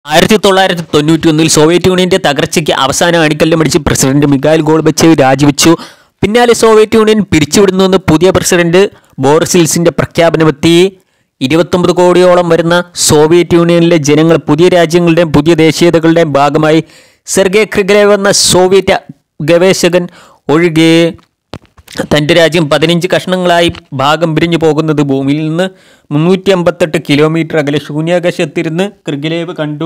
ആയിരത്തി തൊള്ളായിരത്തി തൊണ്ണൂറ്റി ഒന്നിൽ സോവിയറ്റ് യൂണിയന്റെ തകർച്ചയ്ക്ക് അവസാന അണിക്കല്ലമടിച്ച് പ്രസിഡന്റ് മിഖായിൽ ഗോൾബച്ചേവ് രാജിവെച്ചു പിന്നാലെ സോവിയറ്റ് യൂണിയൻ പിരിച്ചുവിടുന്നുവെന്ന് പുതിയ പ്രസിഡന്റ് ബോറിസിൽസിന്റെ പ്രഖ്യാപനമെത്തി ഇരുപത്തൊമ്പത് കോടിയോളം വരുന്ന സോവിയറ്റ് യൂണിയനിലെ ജനങ്ങൾ പുതിയ രാജ്യങ്ങളുടെയും പുതിയ ദേശീയതകളുടെയും ഭാഗമായി സെർഗെ ക്രിഗലേവ് എന്ന സോവിയറ്റ് ഗവേഷകൻ ഒഴികെ തൻ്റെ രാജ്യം പതിനഞ്ച് കഷ്ണങ്ങളായി ഭാഗം പിരിഞ്ഞു പോകുന്നത് ഭൂമിയിൽ നിന്ന് മുന്നൂറ്റി അമ്പത്തെട്ട് കിലോമീറ്റർ അകലെ ശൂന്യാകാശത്തിരുന്ന് ക്രിഗലേവ് കണ്ടു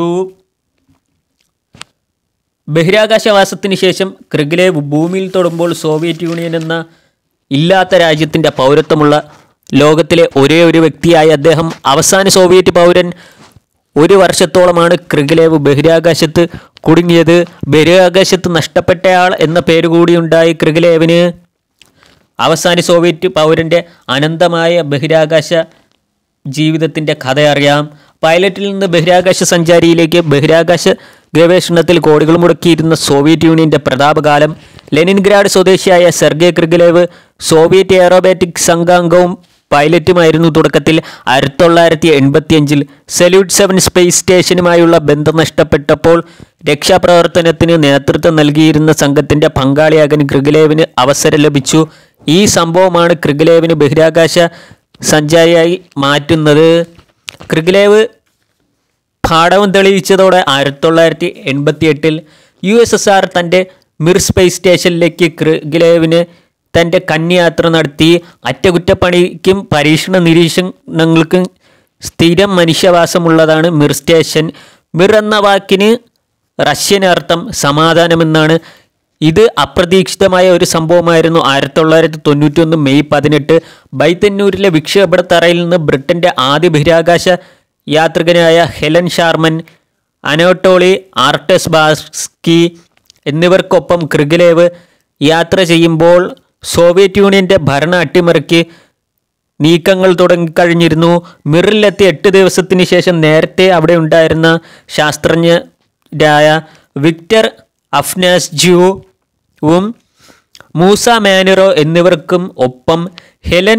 ബഹിരാകാശവാസത്തിന് ശേഷം ക്രിഗലേവ് ഭൂമിയിൽ തൊടുമ്പോൾ സോവിയറ്റ് യൂണിയൻ എന്ന ഇല്ലാത്ത രാജ്യത്തിൻ്റെ പൗരത്വമുള്ള ലോകത്തിലെ ഒരേ ഒരു വ്യക്തിയായ അദ്ദേഹം അവസാന സോവിയറ്റ് പൗരൻ ഒരു വർഷത്തോളമാണ് ക്രിഗലേവ് ബഹിരാകാശത്ത് കുടുങ്ങിയത് ബഹിരാകാശത്ത് നഷ്ടപ്പെട്ടയാൾ എന്ന പേര് കൂടിയുണ്ടായി ക്രിഗലേവിന് അവസാന സോവിയറ്റ് പൗരൻ്റെ അനന്തമായ ബഹിരാകാശ ജീവിതത്തിൻ്റെ കഥ അറിയാം പൈലറ്റിൽ നിന്ന് ബഹിരാകാശ സഞ്ചാരിയിലേക്ക് ബഹിരാകാശ ഗവേഷണത്തിൽ കോടികൾ മുടക്കിയിരുന്ന സോവിയറ്റ് യൂണിയന്റെ പ്രതാപകാലം ലെനിൻഗ്രാഡ് സ്വദേശിയായ സെർഗെ ക്രിഗലേവ് സോവിയറ്റ് എയറോബാറ്റിക് സംഘാംഗവും പൈലറ്റുമായിരുന്നു തുടക്കത്തിൽ ആയിരത്തി തൊള്ളായിരത്തി എൺപത്തിയഞ്ചിൽ സല്യൂട്ട് സെവൻ സ്പേസ് സ്റ്റേഷനുമായുള്ള ബന്ധം നഷ്ടപ്പെട്ടപ്പോൾ രക്ഷാപ്രവർത്തനത്തിന് നേതൃത്വം നൽകിയിരുന്ന സംഘത്തിന്റെ പങ്കാളിയാകാൻ ക്രിഗലേവിന് അവസരം ലഭിച്ചു ഈ സംഭവമാണ് ക്രിഗലേവിന് ബഹിരാകാശ സഞ്ചാരിയായി മാറ്റുന്നത് ക്രിഗലേവ് പാഠവും തെളിയിച്ചതോടെ ആയിരത്തി തൊള്ളായിരത്തി എൺപത്തി എട്ടിൽ യു എസ് എസ് ആർ തൻ്റെ മിർ സ്പേസ് സ്റ്റേഷനിലേക്ക് ക്രിഗലേവിന് തൻ്റെ കന്യാത്ര നടത്തി അറ്റകുറ്റപ്പണിക്കും പരീക്ഷണ നിരീക്ഷണങ്ങൾക്കും സ്ഥിരം മനുഷ്യവാസമുള്ളതാണ് മിർ സ്റ്റേഷൻ മിർ എന്ന വാക്കിന് റഷ്യൻ അർത്ഥം സമാധാനമെന്നാണ് ഇത് അപ്രതീക്ഷിതമായ ഒരു സംഭവമായിരുന്നു ആയിരത്തി തൊള്ളായിരത്തി തൊണ്ണൂറ്റി ഒന്ന് മെയ് പതിനെട്ട് ബൈത്തന്നൂരിലെ വിക്ഷേപണത്തറയിൽ നിന്ന് ബ്രിട്ടന്റെ ആദ്യ ബഹിരാകാശ യാത്രികനായ ഹെലൻ ഷാർമൻ അനോട്ടോളി ആർട്ടസ് ബാസ്കി എന്നിവർക്കൊപ്പം ക്രിഗലേവ് യാത്ര ചെയ്യുമ്പോൾ സോവിയറ്റ് യൂണിയന്റെ ഭരണ അട്ടിമറിക്ക് നീക്കങ്ങൾ തുടങ്ങിക്കഴിഞ്ഞിരുന്നു മിറിലെത്തി എട്ട് ദിവസത്തിന് ശേഷം നേരത്തെ അവിടെ ഉണ്ടായിരുന്ന ശാസ്ത്രജ്ഞരായ വിക്ടർ അഫ്നാസ്ജുവും മൂസ മാനുറോ എന്നിവർക്കും ഒപ്പം ഹെലൻ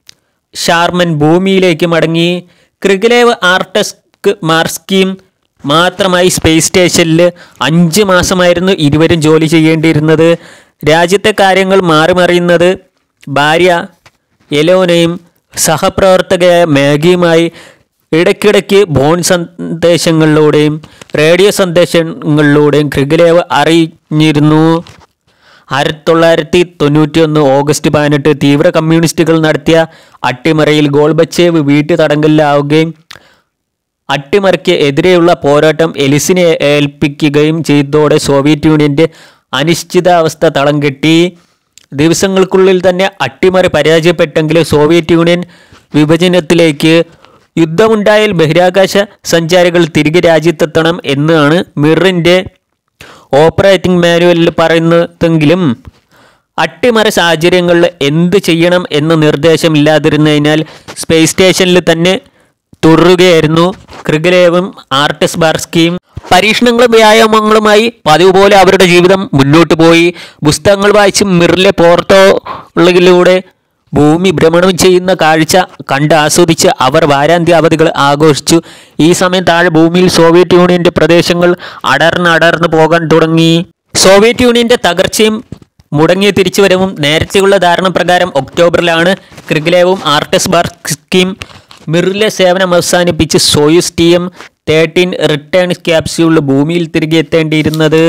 ഷാർമൻ ഭൂമിയിലേക്ക് മടങ്ങി ക്രിഗലേവ് ആർട്ടസ്ക് മാർസ്കിയും മാത്രമായി സ്പേസ് സ്റ്റേഷനിൽ അഞ്ച് മാസമായിരുന്നു ഇരുവരും ജോലി ചെയ്യേണ്ടിയിരുന്നത് രാജ്യത്തെ കാര്യങ്ങൾ മാറിമറിയുന്നത് ഭാര്യ എലോനയും സഹപ്രവർത്തകയായ മാഗിയുമായി ഇടയ്ക്കിടയ്ക്ക് ഫോൺ സന്ദേശങ്ങളിലൂടെയും റേഡിയോ സന്ദേശങ്ങളിലൂടെയും ക്രിഗലേവ് അറിഞ്ഞിരുന്നു ആയിരത്തി തൊള്ളായിരത്തി തൊണ്ണൂറ്റി ഒന്ന് ഓഗസ്റ്റ് പതിനെട്ട് തീവ്ര കമ്മ്യൂണിസ്റ്റുകൾ നടത്തിയ അട്ടിമറിയിൽ ഗോൾബച്ചേവ് വീട്ടു തടങ്കലിലാവുകയും അട്ടിമറിക്ക് എതിരെയുള്ള പോരാട്ടം എലിസിനെ ഏൽപ്പിക്കുകയും ചെയ്തതോടെ സോവിയറ്റ് യൂണിയന്റെ അനിശ്ചിതാവസ്ഥ തളം കെട്ടി ദിവസങ്ങൾക്കുള്ളിൽ തന്നെ അട്ടിമറി പരാജയപ്പെട്ടെങ്കിലും സോവിയറ്റ് യൂണിയൻ വിഭജനത്തിലേക്ക് യുദ്ധമുണ്ടായാൽ ബഹിരാകാശ സഞ്ചാരികൾ തിരികെ രാജ്യത്തെത്തണം എന്നാണ് മിറിന്റെ ഓപ്പറേറ്റിംഗ് മാനുവലിൽ പറയുന്നതെങ്കിലും അട്ടിമറി സാഹചര്യങ്ങളിൽ എന്ത് ചെയ്യണം എന്ന നിർദ്ദേശമില്ലാതിരുന്നതിനാൽ സ്പേസ് സ്റ്റേഷനിൽ തന്നെ തുടരുകയായിരുന്നു ക്രിഗലേവും ആർട്ടിസ് ബാർസ്കിയും പരീക്ഷണങ്ങളും വ്യായാമങ്ങളുമായി പതിവ് പോലെ അവരുടെ ജീവിതം മുന്നോട്ട് പോയി പുസ്തകങ്ങൾ വായിച്ച് മിറിലെ പോർട്ടോളിലൂടെ ഭൂമി ഭ്രമണം ചെയ്യുന്ന കാഴ്ച കണ്ട് ആസ്വദിച്ച് അവർ വാരാന്ത്യ അവധികൾ ആഘോഷിച്ചു ഈ സമയം താഴെ ഭൂമിയിൽ സോവിയറ്റ് യൂണിയന്റെ പ്രദേശങ്ങൾ അടർന്ന് അടർന്ന് പോകാൻ തുടങ്ങി സോവിയറ്റ് യൂണിയന്റെ തകർച്ചയും മുടങ്ങിയ തിരിച്ചുവരവും നേരത്തെയുള്ള ധാരണ പ്രകാരം ഒക്ടോബറിലാണ് ക്രിഗലേവും ആർട്ടസ് ബാർസ്കിയും മിറിലെ സേവനം അവസാനിപ്പിച്ച് Soyuz T M thirteen return ക്യാപ്സ്യൂളിൽ ഭൂമിയിൽ തിരികെ എത്തേണ്ടിയിരുന്നത്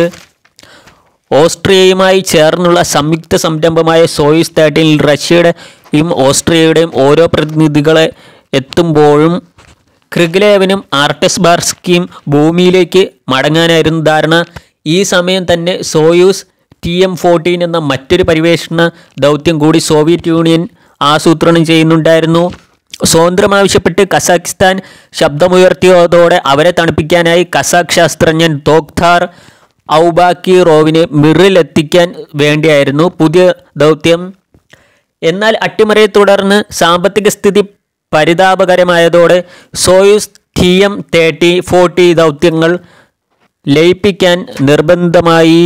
ഓസ്ട്രിയയുമായി ചേർന്നുള്ള സംയുക്ത സംരംഭമായ സോയുസ് തേർട്ടീനിൽ റഷ്യയുടെയും ഓസ്ട്രിയയുടെയും ഓരോ പ്രതിനിധികളെ എത്തുമ്പോഴും ക്രിഗ്ലേവനും ആർട്ടസ് ബാർസ്കിയും ഭൂമിയിലേക്ക് മടങ്ങാനായിരുന്നു ധാരണ ഈ സമയം തന്നെ സോയൂസ് ടി എം ഫോർട്ടീൻ എന്ന മറ്റൊരു പരിവേഷണ ദൗത്യം കൂടി സോവിയറ്റ് യൂണിയൻ ആസൂത്രണം ചെയ്യുന്നുണ്ടായിരുന്നു സ്വാതന്ത്ര്യം ആവശ്യപ്പെട്ട് കസാഖിസ്ഥാൻ ശബ്ദമുയർത്തിയതോടെ അവരെ തണുപ്പിക്കാനായി കസാഖ് ശാസ്ത്രജ്ഞൻ തോക്താർ ഔബാക്കിറോവിനെ മിറിലെത്തിക്കാൻ വേണ്ടിയായിരുന്നു പുതിയ ദൗത്യം എന്നാൽ അട്ടിമറിയെ തുടർന്ന് സാമ്പത്തിക സ്ഥിതി പരിതാപകരമായതോടെ Soyuz T M thirty forty ദൗത്യങ്ങൾ ലയിപ്പിക്കാൻ നിർബന്ധമായി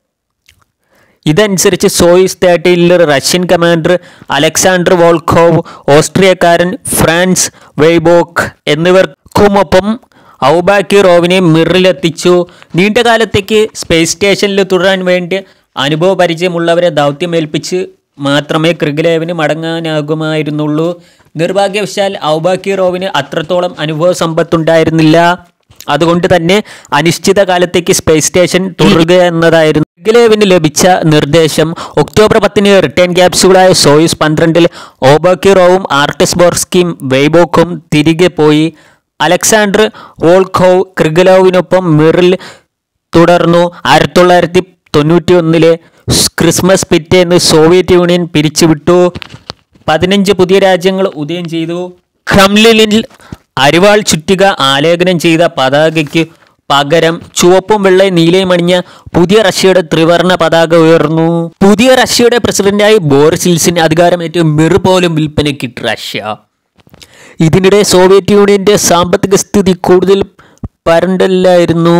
ഇതനുസരിച്ച് സോയിസ് തേർട്ടിയിൽ റഷ്യൻ കമാൻഡർ അലക്സാണ്ടർ വോൾഖോവ് ഓസ്ട്രിയക്കാരൻ ഫ്രാൻസ് വെയ്ബോക്ക് എന്നിവർക്കുമൊപ്പം ഔബാക്കിറോവിനെ മിറിലെത്തിച്ചു നീണ്ടകാലത്തേക്ക് സ്പേസ് സ്റ്റേഷനിൽ തുടരാൻ വേണ്ടി അനുഭവ പരിചയമുള്ളവരെ ദൗത്യമേൽപ്പിച്ച് മാത്രമേ ക്രിഗലേവിന് മടങ്ങാനാകുമായിരുന്നുള്ളൂ നിർഭാഗ്യവശാൽ ഔബാക്കിറോവിന് അത്രത്തോളം അനുഭവ സമ്പത്തുണ്ടായിരുന്നില്ല അതുകൊണ്ട് തന്നെ അനിശ്ചിത കാലത്തേക്ക് സ്പേസ് സ്റ്റേഷൻ തുടരുക എന്നതായിരുന്നു ക്രിഗലേവിന് ലഭിച്ച നിർദ്ദേശം ഒക്ടോബർ പത്തിന് റിട്ടേൺ ക്യാപ്സ്യൂളായ സോയുസ് പന്ത്രണ്ടിൽ ഓബാക്കിറോവും ആർട്ടിസ് ബോർസ്കിയും വെയ്ബോക്കും തിരികെ പോയി അലക്സാണ്ടർ വോൾഖോവ് ക്രിഗലോവിനൊപ്പം മിറിൽ തുടർന്നു ആയിരത്തി തൊള്ളായിരത്തി തൊണ്ണൂറ്റി ഒന്നിലെ ക്രിസ്മസ് പിറ്റേന്ന് സോവിയറ്റ് യൂണിയൻ പിരിച്ചുവിട്ടു പതിനഞ്ച് പുതിയ രാജ്യങ്ങൾ ഉദയം ചെയ്തു ക്രംലിനിൽ അരിവാൾ ചുറ്റിക ആലേഖനം ചെയ്ത പതാകയ്ക്ക് പകരം ചുവപ്പും വെള്ളയും നീലയും അണിഞ്ഞ പുതിയ റഷ്യയുടെ ത്രിവർണ പതാക ഉയർന്നു പുതിയ റഷ്യയുടെ പ്രസിഡന്റായി ബോറിസ് ഹിൽസിന് അധികാരമേറ്റ് മിർ പോലും വിൽപ്പനയ്ക്കിട്ട് റഷ്യ ഇതിനിടെ സോവിയറ്റ് യൂണിയന്റെ സാമ്പത്തിക സ്ഥിതി കൂടുതൽ പരണ്ടല്ലായിരുന്നു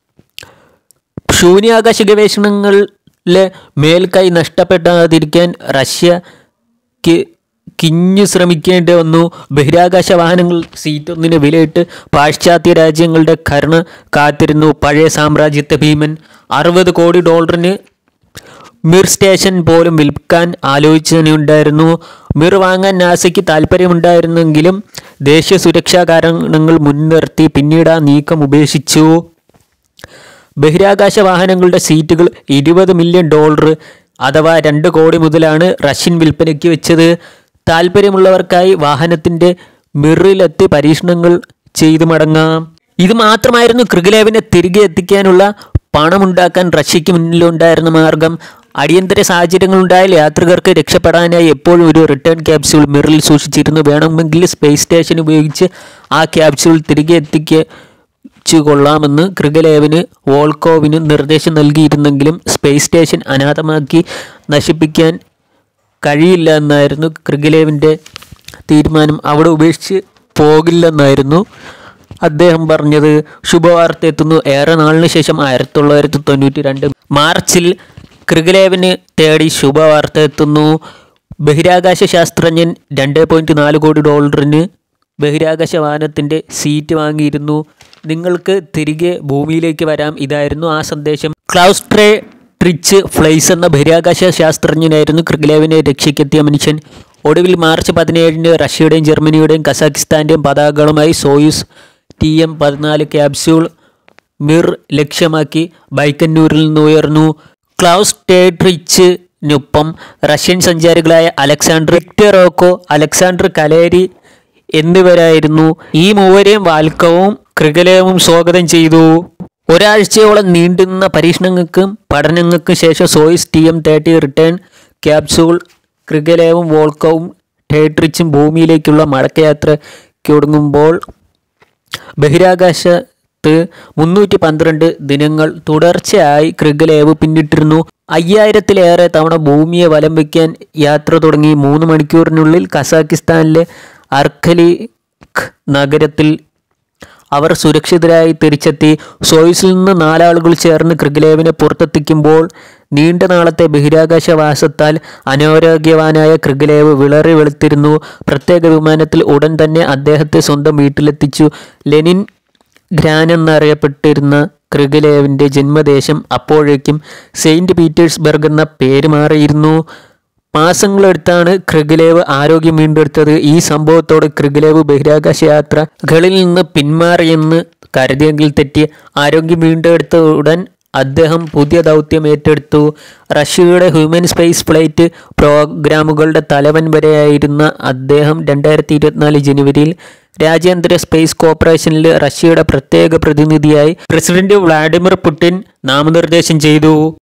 ശൂന്യാകാശ ഗവേഷണങ്ങളിലെ മേൽക്കൈ നഷ്ടപ്പെടാതിരിക്കാൻ റഷ്യക്ക് കിഞ്ഞു ശ്രമിക്കേണ്ടി വന്നു ബഹിരാകാശ വാഹനങ്ങൾ സീറ്റ് ഒന്നിന് വിലയിട്ട് പാശ്ചാത്യ രാജ്യങ്ങളുടെ കരുണ കാത്തിരുന്നു പഴയ സാമ്രാജ്യത്തെ ഭീമൻ അറുപത് കോടി ഡോളറിന് മിർ സ്റ്റേഷൻ പോലും വിൽക്കാൻ ആലോചിച്ചുണ്ടായിരുന്നു മിർ വാങ്ങാൻ നാസയ്ക്ക് താല്പര്യമുണ്ടായിരുന്നെങ്കിലും ദേശീയ സുരക്ഷാ കാരണങ്ങൾ മുൻനിർത്തി പിന്നീട് ആ നീക്കം ഉപേക്ഷിച്ചു ബഹിരാകാശ വാഹനങ്ങളുടെ സീറ്റുകൾ ഇരുപത് മില്യൺ ഡോളർ അഥവാ രണ്ട് കോടി മുതലാണ് റഷ്യൻ വിൽപ്പനയ്ക്ക് വെച്ചത് താല്പര്യമുള്ളവർക്കായി വാഹനത്തിൻ്റെ മിറിലെത്തി പരീക്ഷണങ്ങൾ ചെയ്തു മടങ്ങാം ഇത് മാത്രമായിരുന്നു ക്രിഗലേവിനെ തിരികെ എത്തിക്കാനുള്ള പണമുണ്ടാക്കാൻ റഷ്യയ്ക്ക് മുന്നിലുണ്ടായിരുന്ന മാർഗം അടിയന്തര സാഹചര്യങ്ങളുണ്ടായാൽ യാത്രികർക്ക് രക്ഷപ്പെടാനായി എപ്പോഴും ഒരു റിട്ടേൺ ക്യാപ്സ്യൂൾ മിറിൽ സൂക്ഷിച്ചിരുന്നു വേണമെങ്കിൽ സ്പേസ് സ്റ്റേഷൻ ഉപയോഗിച്ച് ആ ക്യാപ്സ്യൂൾ തിരികെ എത്തിക്കുക കൊള്ളാമെന്ന് ക്രിഗലേവിന് വോൾക്കോവിന് നിർദ്ദേശം നൽകിയിരുന്നെങ്കിലും സ്പേസ് സ്റ്റേഷൻ അനാഥമാക്കി നശിപ്പിക്കാൻ കഴിയില്ല എന്നായിരുന്നു ക്രിഗലേവിൻ്റെ തീരുമാനം അവിടെ ഉപേക്ഷിച്ച് പോകില്ലെന്നായിരുന്നു അദ്ദേഹം പറഞ്ഞത് ശുഭവാർത്ത എത്തുന്നു ഏറെ നാളിന് ശേഷം ആയിരത്തി തൊള്ളായിരത്തി തൊണ്ണൂറ്റി രണ്ട് മാർച്ചിൽ ക്രിഗലേവിന് തേടി ശുഭവാർത്ത എത്തുന്നു ബഹിരാകാശ ശാസ്ത്രജ്ഞൻ രണ്ട് പോയിൻറ്റ് നാല് കോടി ഡോളറിന് ബഹിരാകാശ വാഹനത്തിൻ്റെ സീറ്റ് വാങ്ങിയിരുന്നു നിങ്ങൾക്ക് തിരികെ ഭൂമിയിലേക്ക് വരാം ഇതായിരുന്നു ആ സന്ദേശം ക്ലൗസ്ട്രേ ട്രിച്ച് ഫ്ലൈസ് എന്ന ബഹിരാകാശ ശാസ്ത്രജ്ഞനായിരുന്നു ക്രിഗ്ലേവിനെ രക്ഷയ്ക്കെത്തിയ മനുഷ്യൻ ഒടുവിൽ മാർച്ച് പതിനേഴിന് റഷ്യയുടെയും ജർമ്മനിയുടെയും കസാഖിസ്ഥാൻ്റെയും പതാകകളുമായി സോയുസ് ടി എം പതിനാല് ക്യാപ്സ്യൂൾ മിർ ലക്ഷ്യമാക്കി ബൈക്കന്നൂരിൽ നിന്ന് ഉയർന്നു ക്ലൗസ് ടേട്രിച്ചിനൊപ്പം റഷ്യൻ സഞ്ചാരികളായ അലക്സാണ്ടർ വിക്ടറോക്കോ അലക്സാണ്ടർ കലേരി എന്നിവരായിരുന്നു ഈ മൂവരെയും വാൽക്കവും ക്രിഗലേവും സ്വാഗതം ചെയ്തു ഒരാഴ്ചയോളം നീണ്ടുനിന്ന പരീക്ഷണങ്ങൾക്കും പഠനങ്ങൾക്കും ശേഷം Soyuz T M thirty return capsule ക്രിഗലേവും വോൾക്കവും ടേട്രിച്ചും ഭൂമിയിലേക്കുള്ള മടക്കയാത്രയ്ക്ക് ഒടുങ്ങുമ്പോൾ ബഹിരാകാശത്ത് മുന്നൂറ്റി പന്ത്രണ്ട് ദിനങ്ങൾ തുടർച്ചയായി ക്രിഗലേവ് പിന്നിട്ടിരുന്നു അയ്യായിരത്തിലേറെ തവണ ഭൂമിയെ വലം വയ്ക്കാൻ യാത്ര തുടങ്ങി മൂന്ന് മണിക്കൂറിനുള്ളിൽ കസാക്കിസ്ഥാനിലെ അർഖലിക് നഗരത്തിൽ അവർ സുരക്ഷിതരായി തിരിച്ചെത്തി സോയിസിൽ നിന്ന് നാലാളുകൾ ചേർന്ന് ക്രിഗലേവിനെ പുറത്തെത്തിക്കുമ്പോൾ നീണ്ട നാളത്തെ ബഹിരാകാശവാസത്താൽ അനാരോഗ്യവാനായ ക്രിഗലേവ് വിളറി വെളുത്തിരുന്നു പ്രത്യേക വിമാനത്തിൽ ഉടൻ തന്നെ അദ്ദേഹത്തെ സ്വന്തം വീട്ടിലെത്തിച്ചു ലെനിൻ ഗ്രാൻ എന്നറിയപ്പെട്ടിരുന്ന ക്രിഗലേവിൻ്റെ ജന്മദേശം അപ്പോഴേക്കും സെയിൻറ്റ് പീറ്റേഴ്സ്ബർഗ് എന്ന പേര് മാറിയിരുന്നു മാസങ്ങളെടുത്താണ് ക്രിഗലേവ് ആരോഗ്യം വീണ്ടെടുത്തത് ഈ സംഭവത്തോടെ ക്രിഗലേവ് ബഹിരാകാശ യാത്രകളിൽ നിന്ന് പിന്മാറിയെന്ന് കരുതിയെങ്കിൽ തെറ്റി ആരോഗ്യം വീണ്ടെടുത്ത ഉടൻ അദ്ദേഹം പുതിയ ദൗത്യം ഏറ്റെടുത്തു റഷ്യയുടെ ഹ്യൂമൻ സ്പേസ് ഫ്ലൈറ്റ് പ്രോഗ്രാമുകളുടെ തലവൻ വരെയായിരുന്ന അദ്ദേഹം രണ്ടായിരത്തി ഇരുപത്തിനാല് ജനുവരിയിൽ രാജ്യാന്തര സ്പേസ് കോർപ്പറേഷനിൽ റഷ്യയുടെ പ്രത്യേക പ്രതിനിധിയായി പ്രസിഡന്റ് വ്ളാഡിമിർ പുടിൻ നാമനിർദ്ദേശം ചെയ്തു